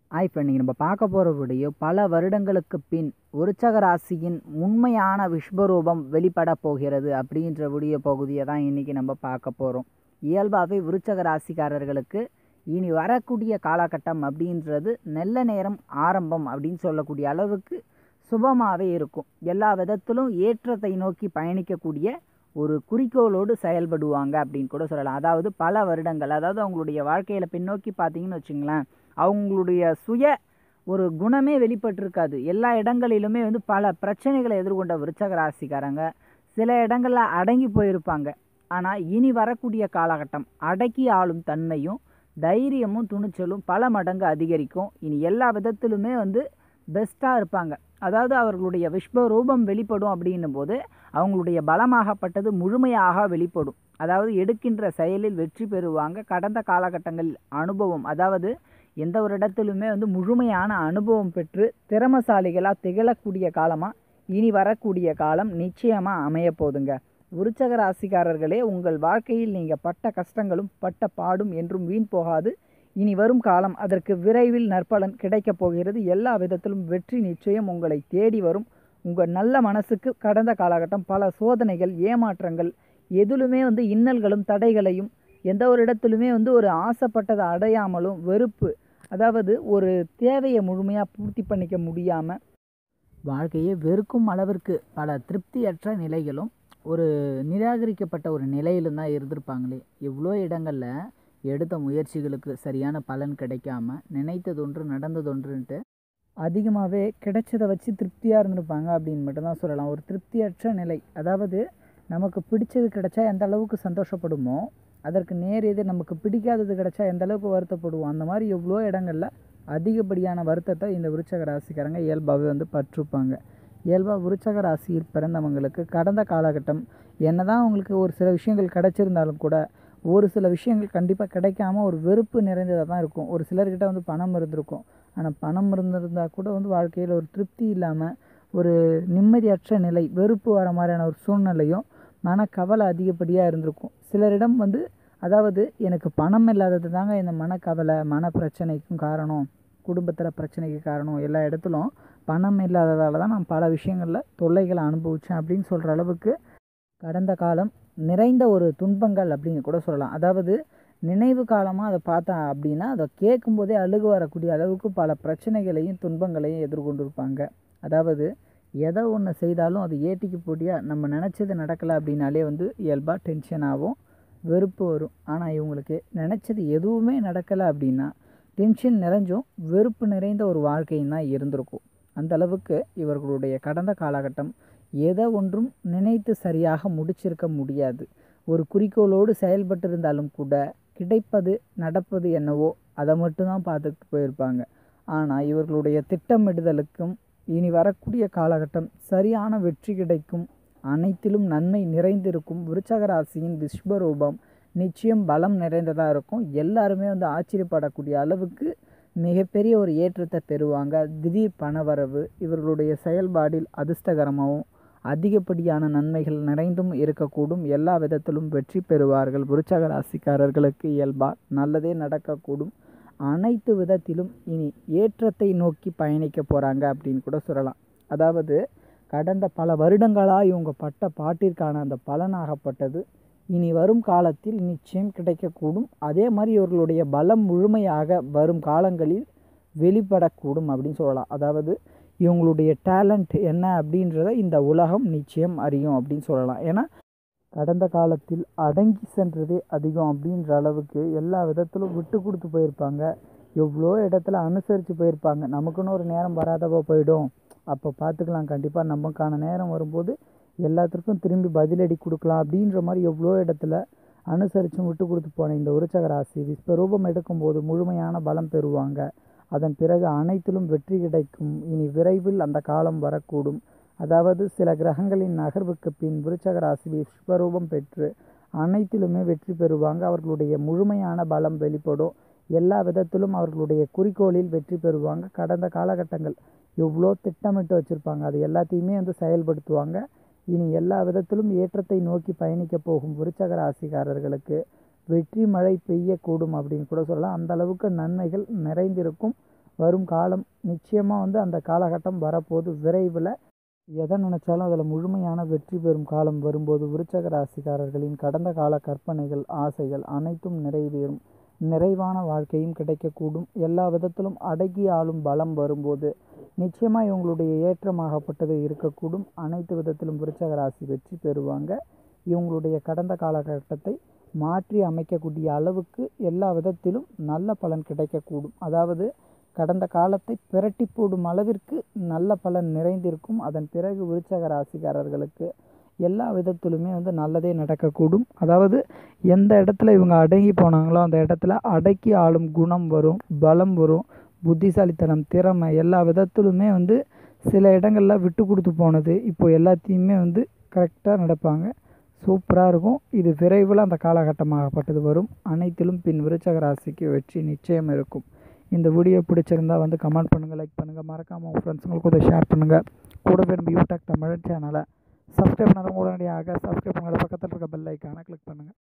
hi இப்போ இன்றைக்கி நம்ம பார்க்க போகிற வீடியோ பல வருடங்களுக்கு பின் விருச்சக ராசியின் உண்மையான விஸ்வரூபம் வெளிப்பட போகிறது அப்படின்ற வீடியோ பகுதியை தான் இன்றைக்கி நம்ம பார்க்க போகிறோம் இயல்பாகவே விருச்சக ராசிக்காரர்களுக்கு இனி வரக்கூடிய காலகட்டம் அப்படின்றது நல்ல நேரம் ஆரம்பம் அப்படின்னு சொல்லக்கூடிய அளவுக்கு சுபமாகவே இருக்கும் எல்லா விதத்திலும் ஏற்றத்தை நோக்கி பயணிக்கக்கூடிய ஒரு குறிக்கோளோடு செயல்படுவாங்க அப்படின்னு கூட சொல்லலாம் அதாவது பல வருடங்கள் அதாவது அவங்களுடைய வாழ்க்கையில் பின்னோக்கி பார்த்தீங்கன்னு வச்சுங்களேன் அவங்களுடைய சுய ஒரு குணமே வெளிப்பட்டிருக்காது எல்லா இடங்களிலுமே வந்து பல பிரச்சனைகளை எதிர்கொண்ட விருச்சக ராசிக்காரங்க சில இடங்களில் அடங்கி போயிருப்பாங்க ஆனால் இனி வரக்கூடிய காலகட்டம் அடக்கி ஆளும் தன்மையும் தைரியமும் துணிச்சலும் பல மடங்கு அதிகரிக்கும் இனி எல்லா விதத்திலுமே வந்து பெஸ்ட்டாக இருப்பாங்க அதாவது அவர்களுடைய விஸ்வரூபம் வெளிப்படும் அப்படின்னும் போது அவங்களுடைய பலமாகப்பட்டது முழுமையாக வெளிப்படும் அதாவது எடுக்கின்ற செயலில் வெற்றி பெறுவாங்க கடந்த காலகட்டங்களில் அனுபவம் அதாவது எந்த ஒரு இடத்திலுமே வந்து முழுமையான அனுபவம் பெற்று திறமசாலிகளாக திகழக்கூடிய காலமாக இனி வரக்கூடிய காலம் நிச்சயமாக அமைய போதுங்க விருச்சக ராசிக்காரர்களே உங்கள் வாழ்க்கையில் நீங்கள் பட்ட கஷ்டங்களும் பட்ட பாடும் என்றும் வீண் போகாது இனி வரும் காலம் அதற்கு விரைவில் நற்பலன் கிடைக்கப் போகிறது எல்லா விதத்திலும் வெற்றி நிச்சயம் உங்களை தேடி வரும் உங்கள் நல்ல மனசுக்கு கடந்த காலகட்டம் பல சோதனைகள் ஏமாற்றங்கள் எதிலுமே வந்து இன்னல்களும் தடைகளையும் எந்த ஒரு இடத்துலையுமே வந்து ஒரு ஆசைப்பட்டதை அடையாமலும் வெறுப்பு அதாவது ஒரு தேவையை முழுமையாக பூர்த்தி பண்ணிக்க முடியாமல் வாழ்க்கையை வெறுக்கும் அளவிற்கு பல திருப்தியற்ற நிலைகளும் ஒரு நிராகரிக்கப்பட்ட ஒரு நிலையிலும் தான் இருந்திருப்பாங்களே எவ்வளோ இடங்களில் எடுத்த முயற்சிகளுக்கு சரியான பலன் கிடைக்காம நினைத்ததொன்று நடந்ததொன்றுன்ட்டு அதிகமாகவே கிடைச்சதை வச்சு திருப்தியாக இருந்திருப்பாங்க அப்படின்னு மட்டும்தான் சொல்லலாம் ஒரு திருப்தியற்ற நிலை அதாவது நமக்கு பிடிச்சது கிடைச்சா எந்த அளவுக்கு சந்தோஷப்படுமோ அதற்கு நேர் எதிர் நமக்கு பிடிக்காதது கிடைச்சா எந்த அளவுக்கு வருத்தப்படுவோம் அந்த மாதிரி எவ்வளோ இடங்களில் அதிகப்படியான வருத்தத்தை இந்த விருச்சக ராசிக்காரங்க இயல்பாகவே வந்து பற்றிருப்பாங்க இயல்பாக விருச்சக ராசியில் பிறந்தவங்களுக்கு கடந்த காலகட்டம் என்னதான் அவங்களுக்கு ஒரு சில விஷயங்கள் கிடைச்சிருந்தாலும் கூட ஒரு சில விஷயங்கள் கண்டிப்பாக கிடைக்காம ஒரு வெறுப்பு நிறைந்ததாக தான் இருக்கும் ஒரு சிலர்கிட்ட வந்து பணம் இருந்திருக்கும் ஆனால் பணம் இருந்திருந்தால் கூட வந்து வாழ்க்கையில் ஒரு திருப்தி இல்லாமல் ஒரு நிம்மதியற்ற நிலை வெறுப்பு வர மாதிரியான ஒரு சூழ்நிலையும் மனக்கவலை அதிகப்படியாக இருந்திருக்கும் சிலரிடம் வந்து அதாவது எனக்கு பணம் இல்லாதது தாங்க இந்த மனக்கவலை மன பிரச்சனைக்கும் காரணம் குடும்பத்தில் பிரச்சனைக்கு காரணம் எல்லா இடத்துலும் பணம் இல்லாததால் தான் நான் பல விஷயங்களில் தொல்லைகளை அனுபவித்தேன் அப்படின்னு சொல்கிற அளவுக்கு கடந்த காலம் நிறைந்த ஒரு துன்பங்கள் அப்படின்னு கூட சொல்லலாம் அதாவது நினைவு காலமாக அதை பார்த்தா அப்படின்னா அதை கேட்கும்போதே அழுகு வரக்கூடிய அளவுக்கு பல பிரச்சனைகளையும் துன்பங்களையும் எதிர்கொண்டிருப்பாங்க அதாவது எதை ஒன்று செய்தாலும் அது ஏட்டிக்கு போட்டியாக நம்ம நினச்சது நடக்கலை அப்படின்னாலே வந்து இயல்பாக டென்ஷன் ஆகும் வெறுப்பு வரும் ஆனால் இவங்களுக்கு நினச்சது எதுவுமே நடக்கலை அப்படின்னா டென்ஷன் நிறைஞ்சும் வெறுப்பு நிறைந்த ஒரு வாழ்க்கையும் தான் இருந்திருக்கும் அந்த அளவுக்கு இவர்களுடைய கடந்த காலகட்டம் எதை ஒன்றும் நினைத்து சரியாக முடிச்சிருக்க முடியாது ஒரு குறிக்கோளோடு செயல்பட்டு இருந்தாலும் கூட கிடைப்பது நடப்பது என்னவோ அதை மட்டும்தான் பார்த்துட்டு போயிருப்பாங்க ஆனால் இவர்களுடைய திட்டமிடுதலுக்கும் இனி வரக்கூடிய காலகட்டம் சரியான வெற்றி கிடைக்கும் அனைத்திலும் நன்மை நிறைந்திருக்கும் விருச்சக ராசியின் விஸ்வரூபம் நிச்சயம் பலம் நிறைந்ததாக இருக்கும் எல்லாருமே வந்து ஆச்சரியப்படக்கூடிய அளவுக்கு மிகப்பெரிய ஒரு ஏற்றத்தை பெறுவாங்க திடீர் பணவரவு இவர்களுடைய செயல்பாடில் அதிர்ஷ்டகரமாகவும் அதிகப்படியான நன்மைகள் நிறைந்தும் இருக்கக்கூடும் எல்லா விதத்திலும் வெற்றி பெறுவார்கள் விருச்சக ராசிக்காரர்களுக்கு இயல்பாக நல்லதே நடக்கக்கூடும் அனைத்து விதத்திலும் இனி ஏற்றத்தை நோக்கி பயணிக்க போகிறாங்க அப்படின்னு கூட சொல்லலாம் அதாவது கடந்த பல வருடங்களாக இவங்க பட்ட பாட்டிற்கான அந்த பலனாகப்பட்டது இனி வரும் காலத்தில் நிச்சயம் கிடைக்கக்கூடும் அதே மாதிரி இவர்களுடைய பலம் முழுமையாக வரும் காலங்களில் வெளிப்படக்கூடும் அப்படின்னு சொல்லலாம் அதாவது இவங்களுடைய டேலண்ட் என்ன அப்படின்றத இந்த உலகம் நிச்சயம் அறியும் அப்படின்னு சொல்லலாம் ஏன்னா கடந்த காலத்தில் அடங்கி சென்றதே அதிகம் அப்படின்ற அளவுக்கு எல்லா விதத்திலும் விட்டு கொடுத்து போயிருப்பாங்க எவ்வளோ இடத்துல அனுசரித்து போயிருப்பாங்க நமக்குன்னு ஒரு நேரம் வராதப்போ போயிடும் அப்போ பார்த்துக்கலாம் கண்டிப்பாக நமக்கான நேரம் வரும்போது எல்லாத்துக்கும் திரும்பி பதிலடி கொடுக்கலாம் அப்படின்ற மாதிரி எவ்வளோ இடத்துல அனுசரித்தும் விட்டு கொடுத்து போன இந்த உருச்சக ராசி விஸ்வரூபம் எடுக்கும்போது முழுமையான பலம் பெறுவாங்க அதன் பிறகு அனைத்திலும் வெற்றி கிடைக்கும் இனி விரைவில் அந்த காலம் வரக்கூடும் அதாவது சில கிரகங்களின் நகர்வுக்கு பின் விருச்சக ராசி விஸ்வரூபம் பெற்று அனைத்திலுமே வெற்றி பெறுவாங்க அவர்களுடைய முழுமையான பலம் வெளிப்படும் எல்லா விதத்திலும் அவர்களுடைய குறிக்கோளில் வெற்றி பெறுவாங்க கடந்த காலகட்டங்கள் எவ்வளோ திட்டமிட்டு வச்சுருப்பாங்க அது எல்லாத்தையுமே வந்து செயல்படுத்துவாங்க இனி எல்லா விதத்திலும் ஏற்றத்தை நோக்கி பயணிக்க போகும் விருச்சக ராசிக்காரர்களுக்கு வெற்றி மழை பெய்யக்கூடும் அப்படின்னு கூட சொல்லலாம் அந்த அளவுக்கு நன்மைகள் நிறைந்திருக்கும் வரும் காலம் நிச்சயமாக வந்து அந்த காலகட்டம் வரப்போது விரைவில் எதை நினச்சாலும் அதில் முழுமையான வெற்றி பெறும் காலம் வரும்போது விருச்சக ராசிக்காரர்களின் கடந்த கால கற்பனைகள் ஆசைகள் அனைத்தும் நிறைவேறும் நிறைவான வாழ்க்கையும் கிடைக்கக்கூடும் எல்லா விதத்திலும் அடக்கி ஆளும் பலம் வரும்போது நிச்சயமாக இவங்களுடைய ஏற்றமாகப்பட்டது இருக்கக்கூடும் அனைத்து விதத்திலும் விருச்சக ராசி வெற்றி பெறுவாங்க இவங்களுடைய கடந்த காலகட்டத்தை மாற்றி அமைக்கக்கூடிய அளவுக்கு எல்லா விதத்திலும் நல்ல பலன் கிடைக்கக்கூடும் அதாவது கடந்த காலத்தை பிரட்டி போடும் அளவிற்கு நல்ல பலன் நிறைந்திருக்கும் அதன் பிறகு விருச்சக ராசிக்காரர்களுக்கு எல்லா விதத்திலுமே வந்து நல்லதே நடக்கக்கூடும் அதாவது எந்த இடத்துல இவங்க அடங்கி போனாங்களோ அந்த இடத்துல அடக்கி ஆளும் குணம் வரும் பலம் வரும் புத்திசாலித்தனம் திறமை எல்லா விதத்திலுமே வந்து சில இடங்களில் விட்டு கொடுத்து போனது இப்போ எல்லாத்தையுமே வந்து கரெக்டாக நடப்பாங்க சூப்பராக இருக்கும் இது விரைவில் அந்த காலகட்டமாகப்பட்டது வரும் அனைத்திலும் பின் விருச்சக ராசிக்கு வெற்றி நிச்சயம் இருக்கும் இந்த வீடியோ பிடிச்சிருந்தா வந்து கமெண்ட் பண்ணுங்கள் லைக் பண்ணுங்கள் மறக்காமல் உங்கள் ஃப்ரெண்ட்ஸுங்களுக்கு இதை ஷேர் பண்ணுங்கள் கூடவே நம்ம யூடெக் தமிழ் சேனலை சப்ஸ்கிரைப் பண்ணாதவங்க உடனடியாக சப்ஸ்கிரைப் பண்ணுங்கள் பக்கத்தில் இருக்க பெல் ஐக்கானை கிளிக் பண்ணுங்கள்